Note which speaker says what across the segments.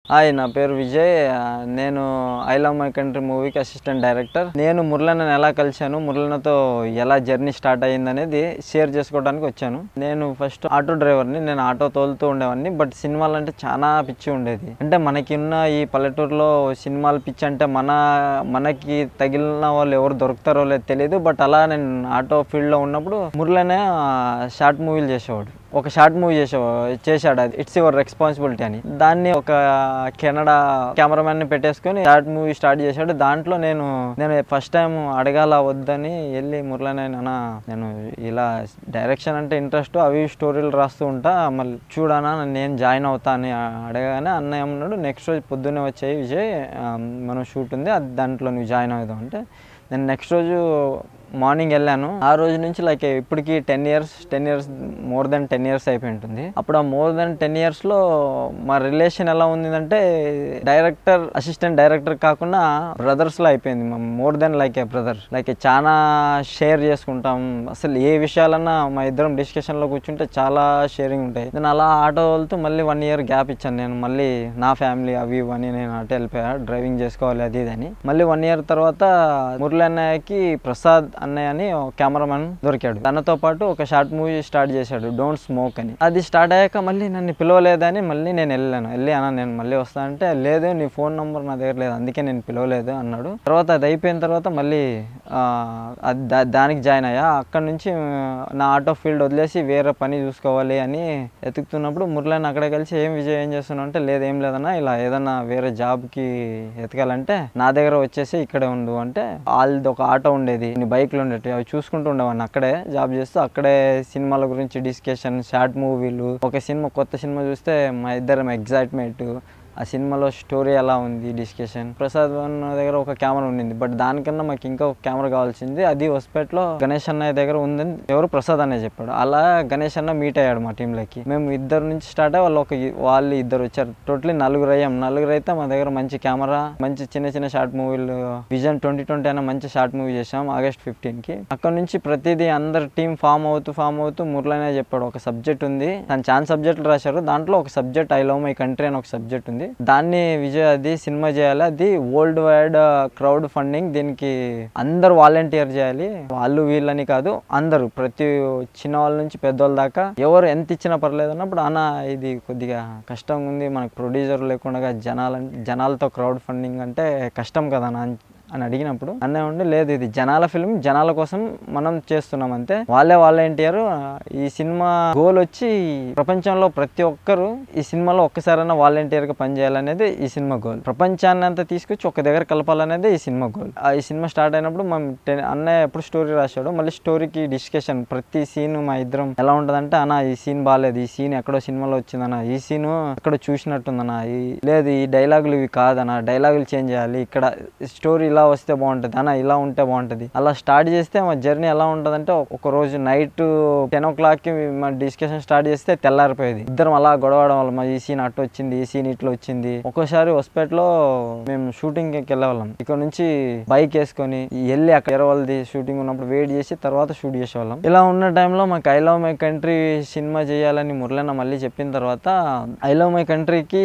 Speaker 1: hi నా పేరు విజయ్ ఆ, నేను ఐ లవ్ మై కంట్రీ మూవీకి అసిస్టెంట్ డైరెక్టర్ నేను మురళన్నని ఎలా కలిశాను మురళన్నతో ఎలా జర్నీ స్టార్ట్ అయ్యింది అనేది షేర్ చేసుకోవడానికి వచ్చాను నేను ఫస్ట్ ఆటో డ్రైవర్ని నేను ఆటో తోలుతూ ఉండేవాడిని బట్ సినిమాలు అంటే చాలా పిచ్చి ఉండేది అంటే మనకి ఉన్న ఈ పల్లెటూరులో సినిమాలు పిచ్చి అంటే మన మనకి తగిలిన వాళ్ళు ఎవరు దొరుకుతారో లేదో తెలియదు బట్ అలా నేను ఆటో ఫీల్డ్లో ఉన్నప్పుడు మురళనే షార్ట్ మూవీలు చేసేవాడు ఒక షార్ట్ మూవీ చేసే చేశాడు అది ఇట్స్ యువర్ రెస్పాన్సిబిలిటీ అని దాన్ని ఒక కెనడా కెమెరామెన్ ని పెట్టేసుకొని షార్ట్ మూవీ స్టార్ట్ చేశాడు దాంట్లో నేను నేను ఫస్ట్ టైం అడగాల వద్దని వెళ్ళి మురళనే నాన్న నేను ఇలా డైరెక్షన్ అంటే ఇంట్రెస్ట్ అవి స్టోరీలు రాస్తూ ఉంటా మళ్ళీ చూడనా నేను జాయిన్ అవుతా అని అడగగానే అన్న ఏమన్నాడు నెక్స్ట్ రోజు పొద్దున్నే వచ్చాయి విజయ్ ఆ, మనం షూట్ ఉంది అది దాంట్లో నువ్వు జాయిన్ అవుదాం అంటే నేను నెక్స్ట్ రోజు మార్నింగ్ వెళ్ళాను ఆ రోజు నుంచి లైక్ ఇప్పటికి ten years ten years more than ten years అయిపోయి ఉంటుంది అప్పుడు ఆ మోర్ దెన్ టెన్ ఇయర్స్లో మా రిలేషన్ ఎలా ఉందంటే డైరెక్టర్ అసిస్టెంట్ డైరెక్టర్ కాకుండా బ్రదర్స్లో అయిపోయింది more than like a brother like చాలా షేర్ చేసుకుంటాం అసలు ఏ విషయాలన్నా మా ఇద్దరం డిస్కషన్లో కూర్చుంటే చాలా షేరింగ్ ఉంటాయి నేను అలా ఆటో వెళ్తూ మళ్ళీ వన్ ఇయర్ గ్యాప్ ఇచ్చాను నేను మళ్ళీ నా ఫ్యామిలీ అవి ఇవి అని నేను అటు వెళ్ళిపోయా డ్రైవింగ్ చేసుకోవాలి అది ఇది అని మళ్ళీ వన్ ఇయర్ తర్వాత మురళి అన్నయ్యకి ప్రసాద్ అన్నయ్య అని కెమెరామెన్ దొరికాడు తనతో పాటు ఒక షార్ట్ మూవీ స్టార్ట్ చేశాడు డోంట్ స్మోక్ అని అది స్టార్ట్ అయ్యాక మళ్ళీ నన్ను పిలవలేదని మళ్ళీ నేను వెళ్ళాను వెళ్ళి అన్న నేను మళ్ళీ వస్తా అంటే లేదు నీ ఫోన్ నంబర్ నా దగ్గర లేదు అందుకే నేను పిలవలేదు అన్నాడు తర్వాత అది అయిపోయిన తర్వాత మళ్ళీ ఆ, అది దా- దానికి జాయిన్ అయ్యా అక్కడ నుంచి ఆ, నా ఆటో ఫీల్డ్ వదిలేసి వేరే పని చూసుకోవాలి అని ఎతుకుతున్నప్పుడు మురళిని అక్కడే కలిసి ఏం విజయ్ ఏం చేస్తున్నావు అంటే లేదు ఏం లేదన్నా ఇలా ఏదన్నా వేరే జాబ్కి ఎతకాలంటే నా దగ్గర వచ్చేసి ఇక్కడే ఉండు అంటే వాళ్ళది ఒక ఆటో ఉండేది కొన్ని బైక్లు ఉండేవి అవి చూసుకుంటూ ఉండేవాడిని అక్కడే జాబ్ చేస్తూ అక్కడే సినిమాల గురించి డిస్కషన్ షార్ట్ మూవీలు ఒక సినిమా కొత్త సినిమా చూస్తే మా ఇద్దరం ఎగ్జైట్మెంట్ ఆ సినిమాలో స్టోరీ ఎలా ఉంది డిస్కషన్ ప్రసాద్ అన్న దగ్గర ఒక కెమెరా ఉండింది బట్ దానికన్నా మాకు ఇంకా ఒక కెమెరా కావాల్సింది అది హొస్పేట్లో గణేష్ అన్నయ్య దగ్గర ఉందని ఎవరు ప్రసాద్ అన్నయ్య చెప్పాడు అలా గణేష్ అన్న మీట్ అయ్యాడు మా టీంలోకి మేము ఇద్దరు నుంచి స్టార్ట్ అయ్యి వాళ్ళు ఒక వాళ్ళు ఇద్దరు వచ్చారు టోటలీ నలుగురు అయ్యాం నలుగురు అయితే మా దగ్గర మంచి కెమెరా మంచి చిన్న చిన్న షార్ట్ మూవీలు విజన్ ట్వంటీ ట్వంటీ అనే మంచి షార్ట్ మూవీ చేసాం ఆగస్ట్ ఫిఫ్టీన్ కి అక్కడ నుంచి ప్రతిదీ అందరు టీం ఫామ్ అవుతూ ఫామ్ అవుతూ మురళనే చెప్పాడు ఒక సబ్జెక్ట్ ఉంది తను చాలా సబ్జెక్టులు రాశారు దాంట్లో ఒక subject I love my country అని ఒక సబ్జెక్ట్ ఉంది దాన్ని విజయ్ అది సినిమా చేయాలి అది వరల్డ్ వైడ్ క్రౌడ్ ఫండింగ్ దీనికి అందరు వాలంటీర్ చేయాలి వాళ్ళు వీళ్ళని కాదు అందరూ ప్రతి చిన్న వాళ్ళ నుంచి పెద్దవాళ్ళ దాకా ఎవరు ఎంత ఇచ్చినా పర్లేదు అన్నప్పుడు అన్న ఇది కొద్దిగా కష్టంగా ఉంది మనకు ప్రొడ్యూసర్ లేకుండా జనాల జనాలతో క్రౌడ్ ఫండింగ్ అంటే కష్టం కదా అన్న అని అడిగినప్పుడు అన్న ఉండి లేదు ఇది జనాల ఫిల్మ్ జనాల కోసం మనం చేస్తున్నాం అంతే వాళ్ళే వాలంటీర్ ఈ సినిమా గోల్ వచ్చి ప్రపంచంలో ప్రతి ఒక్కరు ఈ సినిమాలో ఒక్కసారైనా వాలంటీర్ గా పనిచేయాలనేది ఈ సినిమా గోల్ ప్రపంచాన్ని అంతా తీసుకొచ్చి ఒక దగ్గర కలపాలనేది ఈ సినిమా గోల్ ఆ ఈ సినిమా స్టార్ట్ అయినప్పుడు మనం టెన్ అన్నయ్య ఎప్పుడు స్టోరీ రాశాడు మళ్ళీ స్టోరీకి డిస్కషన్ ప్రతి సీన్ మా ఇద్దరం ఎలా ఉంటదంటే అన్న ఈ సీన్ బాగాలేదు ఈ సీన్ ఎక్కడో సినిమాలో వచ్చిందన్న ఈ సీన్ ఎక్కడ చూసినట్టుందన్న ఈ లేదు ఈ డైలాగులు ఇవి కాదన్న డైలాగులు చేంజ్ చేయాలి ఇక్కడ స్టోరీ ఇలా వస్తే బాగుంటుంది అన్న ఇలా ఉంటే బాగుంటుంది అలా స్టార్ట్ చేస్తే మా జర్నీ ఎలా ఉంటుందంటే ఒక రోజు నైట్ టెన్ ఓ క్లాక్కి మా డిస్కషన్ స్టార్ట్ చేస్తే తెల్లారిపోయేది ఇద్దరం అలా గొడవడం వల్ల మా ఈ సీన్ అటు వచ్చింది ఈ సీన్ ఇట్లా వచ్చింది ఒక్కోసారి హొస్పేట్లో మేము షూటింగ్ కి వెళ్ళేవాళ్ళం ఇక్కడ నుంచి బైక్ వేసుకొని వెళ్ళి అక్కడ వేరే వాళ్ళది షూటింగ్ ఉన్నప్పుడు వెయిట్ చేసి తర్వాత షూట్ చేసేవాళ్ళం ఇలా ఉన్న టైంలో మాకు I love my country cinema చేయాలని మురళన్న మళ్ళీ చెప్పిన తర్వాత ఐ లవ్ మై కంట్రీకి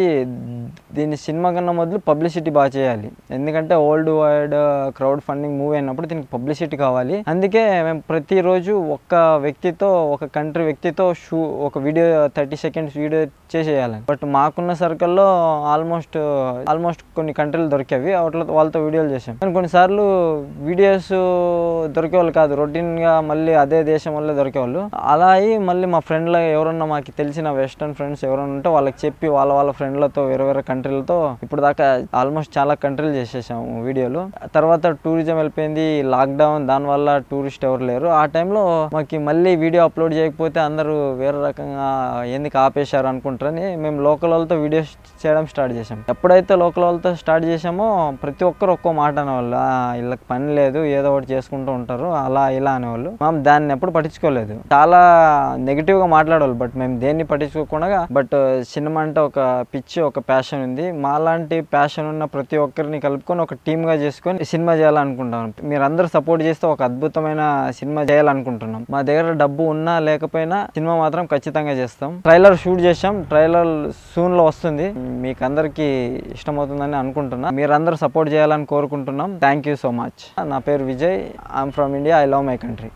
Speaker 1: దీని సినిమా కన్నా మొదలు పబ్లిసిటీ బాగా చేయాలి ఎందుకంటే worldwide crowd funding movie అయినప్పుడు దీనికి పబ్లిసిటీ కావాలి అందుకే మేము ప్రతిరోజు ఒక్క వ్యక్తితో ఒక కంట్రీ వ్యక్తితో షూ ఒక వీడియో థర్టీ సెకండ్స్ వీడియో చేసేయాలి బట్ మాకున్న సర్కిల్లో ఆల్మోస్ట్ ఆల్మోస్ట్ కొన్ని కంట్రీలు దొరికేవి వాటిలో వాళ్ళతో వీడియోలు చేసాం కానీ కొన్నిసార్లు వీడియోస్ దొరికేవాళ్ళు కాదు రొటీన్గా మళ్ళీ అదే దేశం వల్లే దొరికేవాళ్ళు అలా అయ్యి మళ్ళీ మా ఫ్రెండ్లో ఎవరన్నా మాకు తెలిసిన వెస్టర్న్ ఫ్రెండ్స్ ఎవరైనా ఉంటే వాళ్ళకి చెప్పి వాళ్ళ వాళ్ళ ఫ్రెండ్లతో వేరే వేరే కంట్రీలతో ఇప్పుడు దాకా ఆల్మోస్ట్ చాలా కంట్రీలు చేసేసాము వీడియోలు తర్వాత టూరిజం వెళ్ళిపోయింది లాక్డౌన్ దానివల్ల టూరిస్ట్ ఎవరు లేరు ఆ టైంలో మాకు మళ్ళీ వీడియో అప్లోడ్ చేయకపోతే అందరూ వేరే రకంగా ఎందుకు ఆపేశారు అనుకుంటారని మేము లోకల్ వాళ్ళతో వీడియోస్ చేయడం స్టార్ట్ చేసాం ఎప్పుడైతే లోకల్ వాళ్ళతో స్టార్ట్ చేసామో ప్రతి ఒక్కరు ఒక్కో మాట అనేవాళ్ళు "ఆ, వీళ్ళకి పని లేదు ఏదో ఒకటి చేసుకుంటూ ఉంటారు అలా ఇలా అనేవాళ్ళు మేము దాన్ని ఎప్పుడు పట్టించుకోలేదు చాలా నెగిటివ్ గా మాట్లాడేవాళ్ళు బట్ మేము దేన్ని పట్టించుకోకుండా బట్ సినిమా అంటే ఒక పిచ్చి ఒక ప్యాషన్ ఉంది మాలాంటి ప్యాషన్ ఉన్న ప్రతి ఒక్కరిని కలుపుకొని ఒక టీమ్ గా చేసుకొని తీసుకొని సినిమా చేయాలనుకుంటున్నాం మీరందరూ సపోర్ట్ చేస్తే ఒక అద్భుతమైన సినిమా చేయాలనుకుంటున్నాం మా దగ్గర డబ్బు ఉన్నా లేకపోయినా సినిమా మాత్రం ఖచ్చితంగా చేస్తాం ట్రైలర్ షూట్ చేసాం ట్రైలర్ సూన్ లో వస్తుంది మీకు అందరికీ ఇష్టమవుతుందని అనుకుంటున్నా మీరందరూ సపోర్ట్ చేయాలని కోరుకుంటున్నాం థ్యాంక్ యూ సో మచ్ నా పేరు Vijay I'm from India I love my country